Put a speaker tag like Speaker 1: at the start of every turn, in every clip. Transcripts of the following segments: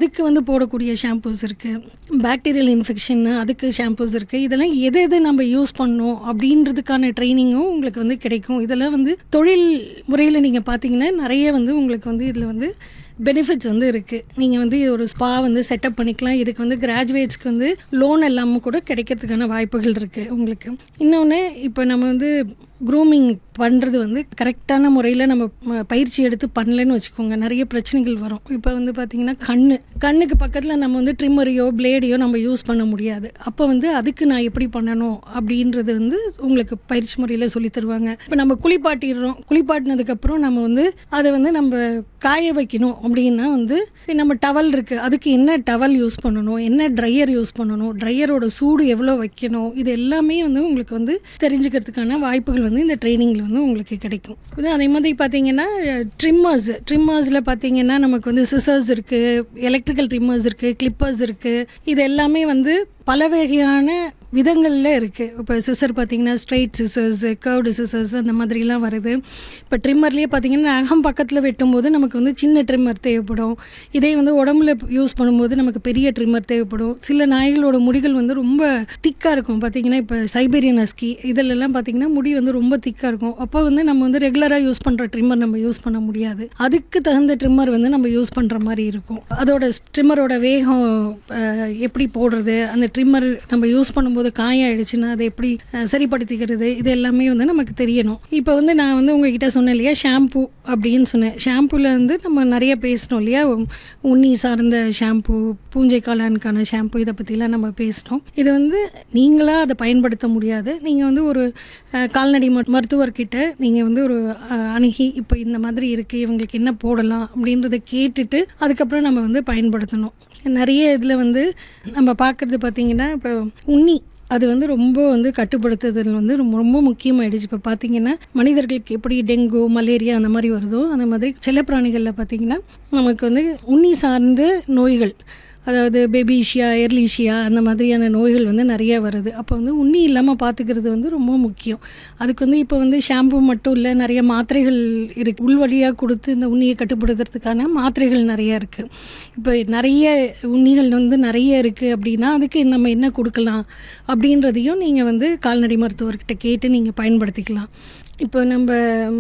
Speaker 1: அதுக்கு வந்து போடக்கூடிய ஷாம்பூஸ் இருக்குது பாக்டீரியல் இன்ஃபெக்ஷன் அதுக்கு ஷாம்பூஸ் இருக்குது இதெல்லாம் எது எது நம்ம யூஸ் பண்ணோம் அப்படின்றதுக்கான ட்ரைனிங்கும் உங்களுக்கு வந்து கிடைக்கும் இதெல்லாம் வந்து தொழில் முறையில் நீங்கள் பார்த்தீங்கன்னா நிறைய வந்து உங்களுக்கு வந்து இதில் வந்து பெனிஃபிட்ஸ் வந்து இருக்குது நீங்கள் வந்து ஒரு ஸ்பா வந்து செட்டப் பண்ணிக்கலாம் இதுக்கு வந்து கிராஜுவேட்ஸ்க்கு வந்து லோன் எல்லாமும் கூட கிடைக்கிறதுக்கான வாய்ப்புகள் இருக்குது உங்களுக்கு இன்னொன்று இப்போ நம்ம வந்து க்ரூமிங் பண்ணுறது வந்து கரெக்டான முறையில் நம்ம ம- பயிற்சி எடுத்து பண்ணலன்னு வச்சுக்கோங்க நிறைய பிரச்சனைகள் வரும் இப்போ வந்து பார்த்திங்கன்னா கண்ணு கண்ணுக்கு பக்கத்தில் நம்ம வந்து ட்ரிம்மரையோ பிளேடையோ நம்ம யூஸ் பண்ண முடியாது அப்போ வந்து அதுக்கு நான் எப்படி பண்ணணும் அப்படின்றது வந்து உங்களுக்கு பயிற்சி முறையில் சொல்லி தருவாங்க இப்போ நம்ம குளிப்பாட்டிடுறோம் குளிப்பாட்டினதுக்கப்புறம் நம்ம வந்து அதை வந்து நம்ம காய வைக்கணும் அப்படின்னா வந்து நம்ம டவல் இருக்குது அதுக்கு என்ன டவல் யூஸ் பண்ணணும் என்ன ட்ரையர் யூஸ் பண்ணணும் ட்ரையரோட சூடு எவ்வளோ வைக்கணும் இது எல்லாமே வந்து உங்களுக்கு வந்து தெரிஞ்சுக்கிறதுக்கான வாய்ப்புகள் வந்து இந்த ட்ரைனிங்கில் வந்து உங்களுக்கு கிடைக்கும் இது அதே மாதிரி பார்த்தீங்கன்னா ட்ரிம்மர்ஸ் ட்ரிம்மர்ஸில் பார்த்தீங்கன்னா நமக்கு வந்து சிசர்ஸ் இருக்குது எலக்ட்ரிக்கல் ட்ரிம்மர்ஸ் இருக்குது கிளிப்பர்ஸ் இருக்குது இது எல்லாமே வந்து பல வகையான விதங்களில் இருக்குது இப்போ சிசர் பார்த்தீங்கன்னா ஸ்ட்ரைட் சிசர்ஸ் கர்வ்டு சிசர்ஸ் அந்த மாதிரிலாம் வருது இப்போ ட்ரிம்மர்லேயே பார்த்தீங்கன்னா நகம் பக்கத்தில் வெட்டும்போது நமக்கு வந்து சின்ன ட்ரிம்மர் தேவைப்படும் இதே வந்து உடம்புல யூஸ் பண்ணும்போது நமக்கு பெரிய ட்ரிம்மர் தேவைப்படும் சில நாய்களோட முடிகள் வந்து ரொம்ப திக்காக இருக்கும் பார்த்தீங்கன்னா இப்போ சைபீரியன் அஸ்கி இதிலெல்லாம் பார்த்தீங்கன்னா முடி வந்து ரொம்ப திக்காக இருக்கும் அப்போ வந்து நம்ம வந்து ரெகுலராக யூஸ் பண்ணுற ட்ரிம்மர் நம்ம யூஸ் பண்ண முடியாது அதுக்கு தகுந்த ட்ரிம்மர் வந்து நம்ம யூஸ் பண்ணுற மாதிரி இருக்கும் அதோட ட்ரிம்மரோட வேகம் அஹ், எப்படி போடுறது அந்த ட்ரிம்மர் நம்ம யூஸ் பண்ணும்போது காயம் ஆயிடுச்சுன்னா அதை எப்படி அஹ், சரிப்படுத்திக்கிறது இது எல்லாமே வந்து நமக்கு தெரியணும் இப்போ வந்து நான் வந்து உங்ககிட்ட சொன்னேன் இல்லையா ஷாம்பு அப்படின்னு சொன்னேன் ஷாம்புல வந்து நம்ம நிறைய பேசினோம் இல்லையா உண்ணி சார்ந்த ஷாம்பு பூஞ்சை காளானுக்கான ஷாம்பு இதை பற்றிலாம் நம்ம பேசினோம் இது வந்து நீங்களாக அதை பயன்படுத்த முடியாது நீங்கள் வந்து ஒரு அஹ், கால்நடை மரு- மருத்துவர்கிட்ட நீங்கள் வந்து ஒரு அஹ், அணுகி இப்போ இந்த மாதிரி இருக்குது இவங்களுக்கு என்ன போடலாம் அப்படின்றத கேட்டுட்டு அதுக்கப்புறம் நம்ம வந்து பயன்படுத்தணும் நிறைய இதில் வந்து நம்ம பார்க்குறது பார்த்திங்கன்னா இப்போ உண்ணி அது வந்து ரொம்ப வந்து கட்டுப்படுத்துதல் வந்து ரொம்ப ரொம்ப முக்கியமாயிடுச்சு இப்போ பார்த்தீங்கன்னா மனிதர்களுக்கு எப்படி டெங்கு மலேரியா அந்த மாதிரி வருதோ அந்த மாதிரி செல்லப்பிராணிகளில் பார்த்தீங்கன்னா நமக்கு வந்து உண்ணி சார்ந்த நோய்கள் அதாவது பெபிஷியா எர்லீஷியா அந்த மாதிரியான நோய்கள் வந்து நிறைய வருது அப்போ வந்து உண்ணி இல்லாமல் பார்த்துக்கிறது வந்து ரொம்ப முக்கியம் அதுக்கு வந்து இப்போ வந்து ஷாம்பு மட்டும் இல்லை நிறைய மாத்திரைகள் இருக்கு உள்வழியாக கொடுத்து இந்த உண்ணியை கட்டுப்படுத்துறதுக்கான மாத்திரைகள் நிறைய இருக்குது இப்போ நிறைய உண்ணிகள் வந்து நிறைய இருக்குது அப்படின்னா அதுக்கு நம்ம என்ன கொடுக்கலாம் அப்படின்றதையும் நீங்கள் வந்து கால்நடை மருத்துவர்கிட்ட கேட்டு நீங்கள் பயன்படுத்திக்கலாம் இப்போ நம்ம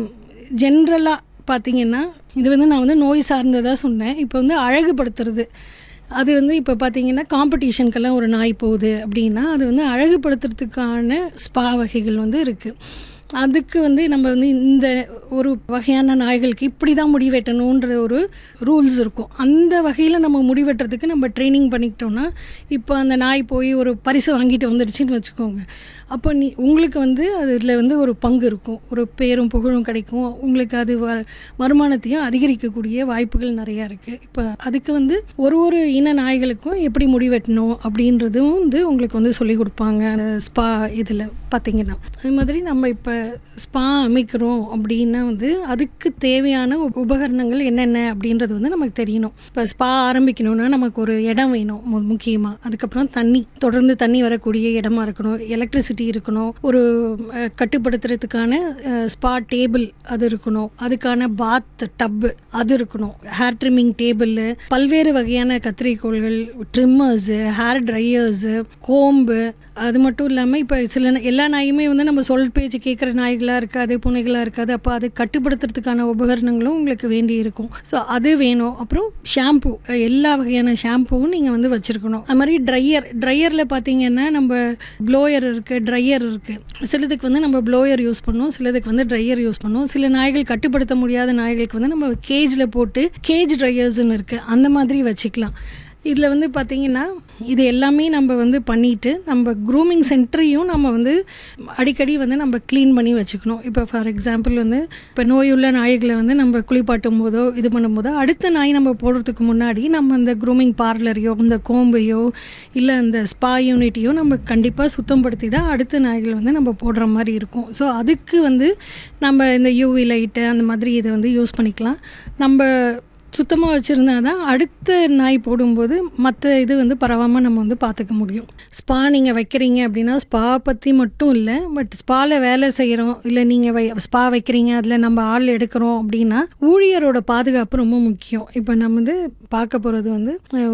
Speaker 1: ஜென்ரலாக பார்த்தீங்கன்னா இது வந்து நான் வந்து நோய் சார்ந்ததாக சொன்னேன் இப்போ வந்து அழகுபடுத்துறது அது வந்து இப்போ பார்த்தீங்கன்னா காம்படிஷனுக்கெல்லாம் ஒரு நாய் போகுது அப்படின்னா அது வந்து அழகுபடுத்துறதுக்கான ஸ்பா வகைகள் வந்து இருக்குது அதுக்கு வந்து நம்ம வந்து இந்த ஒரு வகையான நாய்களுக்கு இப்படி தான் முடி வெட்டணுன்ற ஒரு ரூல்ஸ் இருக்கும் அந்த வகையில் நம்ம முடி வெட்டுறதுக்கு நம்ம ட்ரைனிங் பண்ணிக்கிட்டோம்னா இப்போ அந்த நாய் போய் ஒரு பரிசு வாங்கிட்டு வந்துடுச்சுன்னு வச்சுக்கோங்க அப்போ நீ உங்களுக்கு வந்து அதில் வந்து ஒரு பங்கு இருக்கும் ஒரு பேரும் புகழும் கிடைக்கும் உங்களுக்கு அது வ வருமானத்தையும் அதிகரிக்கக்கூடிய வாய்ப்புகள் நிறையா இருக்குது இப்போ அதுக்கு வந்து ஒரு ஒரு இன நாய்களுக்கும் எப்படி முடி வெட்டணும் அப்படின்றதும் வந்து உங்களுக்கு வந்து சொல்லிக் கொடுப்பாங்க அந்த ஸ்பா இதில் பார்த்தீங்கன்னா அது மாதிரி நம்ம இப்போ ஸ்பா அமைக்கிறோம் அப்படின்னா வந்து அதுக்கு தேவையான உப- உபகரணங்கள் என்னென்ன அப்படின்றது வந்து நமக்கு தெரியணும் இப்போ ஸ்பா ஆரம்பிக்கணும்னா நமக்கு ஒரு இடம் வேணும் முக்கியமாக அதுக்கப்புறம் தண்ணி தொடர்ந்து தண்ணி வரக்கூடிய இடமா இருக்கணும் எலக்ட்ரிசிட்டி இருக்கணும் ஒரு அஹ், கட்டுப்படுத்துறதுக்கான ஸ்பா டேபிள் அது இருக்கணும் அதுக்கான பாத் டப்பு அது இருக்கணும் ஹேர் ட்ரிம்மிங் டேபிள் பல்வேறு வகையான கத்திரிக்கோள்கள் ட்ரிம்மர்ஸு ஹேர் ட்ரையர்ஸு கோம்பு அது மட்டும் இல்லாமல் இப்போ சில நா- எல்லா நாயுமே வந்து நம்ம சொல் பேச்சு கேட்குற நாய்களாக இருக்காது பூனைகளாக இருக்காது அப்போ அதை கட்டுப்படுத்துறதுக்கான உபகரணங்களும் உங்களுக்கு வேண்டி இருக்கும் ஸோ அது வேணும் அப்புறம் ஷாம்பு எல்லா வகையான ஷாம்புவும் நீங்கள் வந்து வச்சுருக்கணும் அது மாதிரி ட்ரையர் ட்ரையரில் பார்த்தீங்கன்னா நம்ம ப்ளோயர் இருக்குது ட்ரையர் இருக்குது சிலதுக்கு வந்து நம்ம ப்ளோயர் யூஸ் பண்ணுவோம் சிலதுக்கு வந்து ட்ரையர் யூஸ் பண்ணுவோம் சில நாய்கள் கட்டுப்படுத்த முடியாத நாய்களுக்கு வந்து நம்ம கேஜில் போட்டு கேஜ் ட்ரையர்ஸ்னு இருக்குது அந்த மாதிரி வச்சுக்கலாம் இதில் வந்து பார்த்திங்கன்னா இது எல்லாமே நம்ம வந்து பண்ணிட்டு நம்ம க்ரூமிங் சென்டரையும் நம்ம வந்து அடிக்கடி வந்து நம்ம க்ளீன் பண்ணி வச்சுக்கணும் இப்போ ஃபார் எக்ஸாம்பிள் வந்து இப்போ நோயுள்ள நாய்களை வந்து நம்ம குளிப்பாட்டும் போதோ இது பண்ணும்போதோ அடுத்த நாய் நம்ம போடுறதுக்கு முன்னாடி நம்ம அந்த க்ரூமிங் பார்லரையோ இந்த கோம்பையோ இல்லை அந்த ஸ்பா யூனிட்டையோ நம்ம கண்டிப்பாக சுத்தப்படுத்தி தான் அடுத்த நாய்கள் வந்து நம்ம போடுற மாதிரி இருக்கும் ஸோ அதுக்கு வந்து நம்ம இந்த யூவி லைட்டு அந்த மாதிரி இதை வந்து யூஸ் பண்ணிக்கலாம் நம்ம சுத்தமாக வச்சுருந்தா தான் அடுத்த நாய் போடும்போது மற்ற இது வந்து பரவாமல் நம்ம வந்து பார்த்துக்க முடியும் ஸ்பா நீங்கள் வைக்கிறீங்க அப்படின்னா ஸ்பா பற்றி மட்டும் இல்லை பட் ஸ்பாவில் வேலை செய்கிறோம் இல்லை நீங்கள் வை ஸ்பா வைக்கிறீங்க அதில் நம்ம ஆள் எடுக்கிறோம் அப்படின்னா ஊழியரோட பாதுகாப்பு ரொம்ப முக்கியம் இப்போ நம்ம வந்து பார்க்க போகிறது வந்து